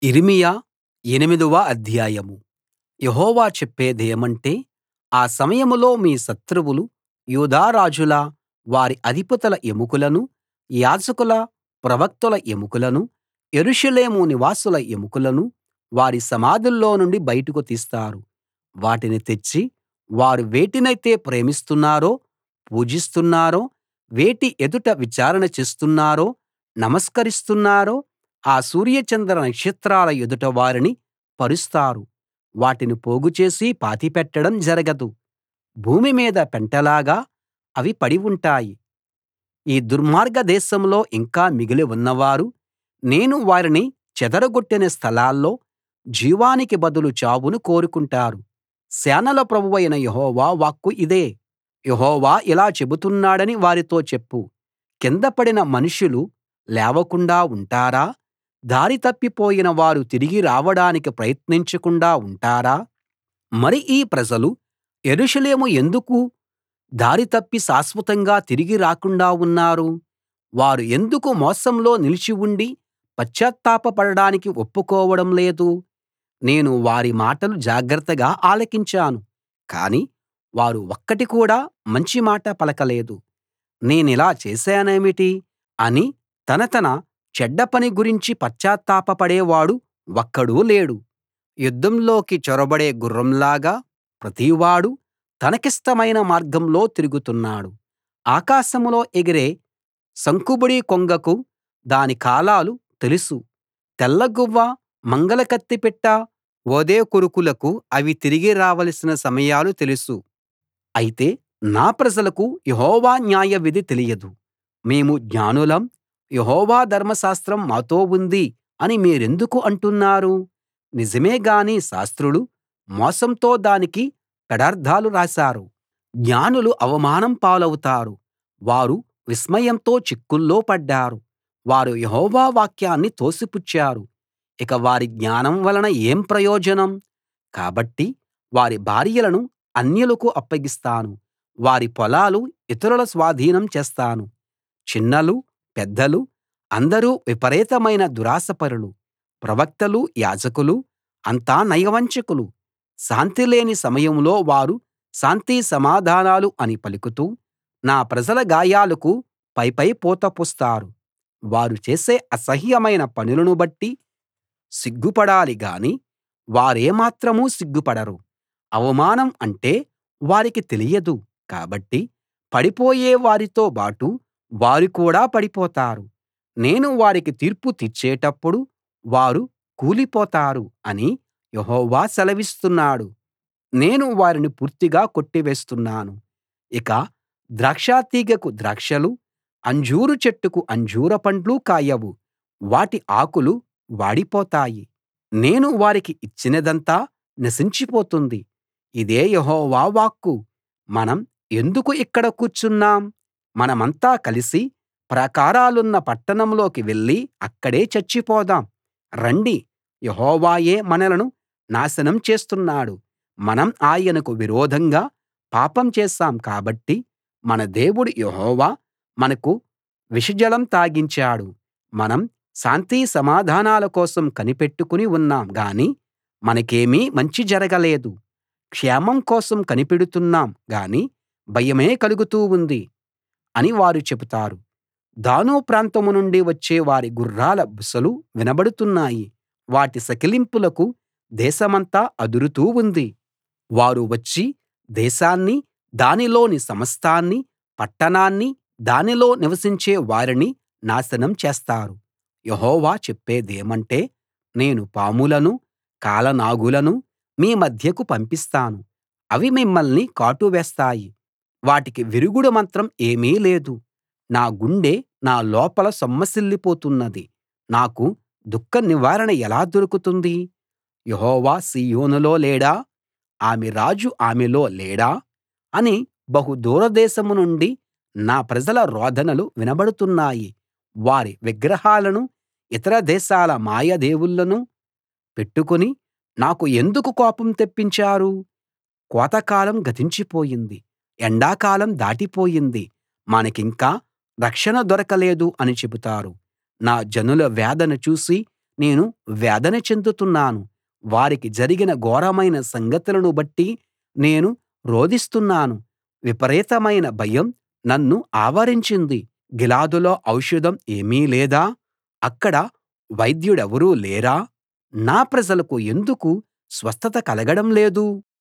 యిర్మీయా ఎనిమిదవ అధ్యాయం యెహోవా చెప్పేదేమంటే ఆ సమయంలో మీ శత్రువులు యూదా రాజుల వారి అధిపతుల ఎముకలనూ యాజకుల ప్రవక్తల ఎముకలనూ యెరూషలేము నివాసుల ఎముకలనూ వారి సమాధుల్లో నుండి బయటకు తీస్తారు వాటిని తెచ్చి వారు వేటినైతే ప్రేమిస్తున్నారో పూజిస్తున్నారో వేటి ఎదుట విచారణ చేస్తున్నారో నమస్కరిస్తున్నారో ఆ సూర్య చంద్ర నక్షత్రాల ఎదుట వారిని పరుస్తారు వాటిని పోగుచేసి పాతిపెట్టడం జరగదు భూమి మీద పెంటలాగా అవి పడి ఉంటాయి ఈ దుర్మార్గ దేశంలో ఇంకా మిగిలి ఉన్నవారు నేను వారిని చెదరగొట్టిన స్థలాల్లో జీవానికి బదులు చావును కోరుకుంటారు సేనల ప్రభువైన యెహోవా వాక్కు ఇదే యెహోవా ఇలా చెబుతున్నాడని వారితో చెప్పు కింద పడిన మనుషులు లేవకుండా ఉంటారా దారి తప్పిపోయిన వారు తిరిగి రావడానికి ప్రయత్నించకుండా ఉంటారా మరి ఈ ప్రజలు యెరూషలేము ఎందుకు దారి తప్పి శాశ్వతంగా తిరిగి రాకుండా ఉన్నారు వారు ఎందుకు మోసంలో నిలిచి ఉండి పశ్చాత్తాపపడడానికి ఒప్పుకోవడం లేదు నేను వారి మాటలు జాగ్రత్తగా ఆలకించాను కానీ వారు ఒక్కటి కూడా మంచి మాట పలకలేదు నేనిలా చేశానేమిటి అని తన తన చెడ్డ పని గురించి పశ్చాత్తాపపడేవాడు ఒక్కడూ లేడు యుద్ధంలోకి చొరబడే గుర్రంలాగా ప్రతివాడూ తనకిష్టమైన మార్గంలో తిరుగుతున్నాడు ఆకాశంలో ఎగిరే సంకుబుడి కొంగకు దాని కాలాలు తెలుసు తెల్లగువ్వ మంగలకత్తి పిట్ట ఓదెకొరుకులకు అవి తిరిగి రావలసిన సమయాలు తెలుసు అయితే నా ప్రజలకు యెహోవా న్యాయవిధి తెలియదు మేము జ్ఞానులం యెహోవా ధర్మశాస్త్రం మాతో ఉంది అని మీరెందుకు అంటున్నారు నిజమే గాని శాస్త్రులు మోసంతో దానికి పెడార్థాలు రాశారు జ్ఞానులు అవమానం పాలవుతారు వారు విస్మయంతో చిక్కుల్లో పడ్డారు వారు యెహోవా వాక్యాన్ని తోసిపుచ్చారు ఇక వారి జ్ఞానం వలన ఏం ప్రయోజనం కాబట్టి వారి భార్యలను అన్యులకు అప్పగిస్తాను వారి పొలాలు ఇతరుల స్వాధీనం చేస్తాను చిన్నలు పెద్దలు అందరూ విపరీతమైన దురాశపరులు ప్రవక్తలు యాజకులు అంతా నయవంచకులు శాంతి లేని సమయంలో వారు శాంతి సమాధానాలు అని పలుకుతూ నా ప్రజల గాయాలకు పైపై పూత పూస్తారు వారు చేసే అసహ్యమైన పనులను బట్టి సిగ్గుపడాలి గాని వారేమాత్రం సిగ్గుపడరు అవమానం అంటే వారికి తెలియదు కాబట్టి పడిపోయే వారితో బాటు వారు కూడా పడిపోతారు నేను వారికి తీర్పు తీర్చేటప్పుడు వారు కూలిపోతారు అని యెహోవా సెలవిస్తున్నాడు నేను వారిని పూర్తిగా కొట్టివేస్తున్నాను ఇక ద్రాక్షతీగెకు ద్రాక్షలు అంజూరు చెట్టుకు అంజూర పండ్లు కాయవు వాటి ఆకులు వాడిపోతాయి నేను వారికి ఇచ్చినదంతా నశించిపోతుంది ఇదే యెహోవా వాక్కు మనం ఎందుకు ఇక్కడ కూర్చున్నాం మనమంతా కలిసి ప్రాకారాలున్న పట్టణంలోకి వెళ్లి అక్కడే చచ్చిపోదాం రండి యెహోవాయే మనలను నాశనం చేస్తున్నాడు మనం ఆయనకు విరోధంగా పాపం చేశాం కాబట్టి మన దేవుడు యెహోవా మనకు విషజలం తాగించాడు మనం శాంతి సమాధానాల కోసం కనిపెట్టుకుని ఉన్నాం గాని మనకేమీ మంచి జరగలేదు క్షేమం కోసం కనిపెడుతున్నాం గాని భయమే కలుగుతూ ఉంది అని వారు చెబుతారు దాను ప్రాంతం నుండి వచ్చే వారి గుర్రాల బుసలు వినబడుతున్నాయి వాటి సకిలింపులకు దేశమంతా అదురుతూ ఉంది వారు వచ్చి దేశాన్ని దానిలోని సమస్తాన్ని పట్టణాన్ని దానిలో నివసించే వారిని నాశనం చేస్తారు యెహోవా చెప్పేదేమంటే నేను పాములను కాలనాగులను మీ మధ్యకు పంపిస్తాను అవి మిమ్మల్ని కాటు వేస్తాయి వాటికి విరుగుడు మంత్రం ఏమీ లేదు నా గుండె నా లోపల సొమ్మసిల్లిపోతున్నది నాకు దుఃఖ నివారణ ఎలా దొరుకుతుంది యెహోవా సీయోనులో లేడా ఆమె రాజు ఆమెలో లేడా అని బహు దూరదేశం నుండి నా ప్రజల రోదనలు వినబడుతున్నాయి వారి విగ్రహాలను ఇతర దేశాల మాయ దేవుళ్ళను పెట్టుకుని నాకు ఎందుకు కోపం తెప్పించారు కోతకాలం గతించిపోయింది ఎండాకాలం దాటిపోయింది మనకింకా రక్షణ దొరకలేదు అని చెబుతారు నా జనుల వేదన చూసి నేను వేదన చెందుతున్నాను వారికి జరిగిన ఘోరమైన సంగతులను బట్టి నేను రోదిస్తున్నాను విపరీతమైన భయం నన్ను ఆవరించింది గిలాదులో ఔషధం ఏమీ లేదా అక్కడ వైద్యుడెవరూ లేరా నా ప్రజలకు ఎందుకు స్వస్థత కలగడం లేదు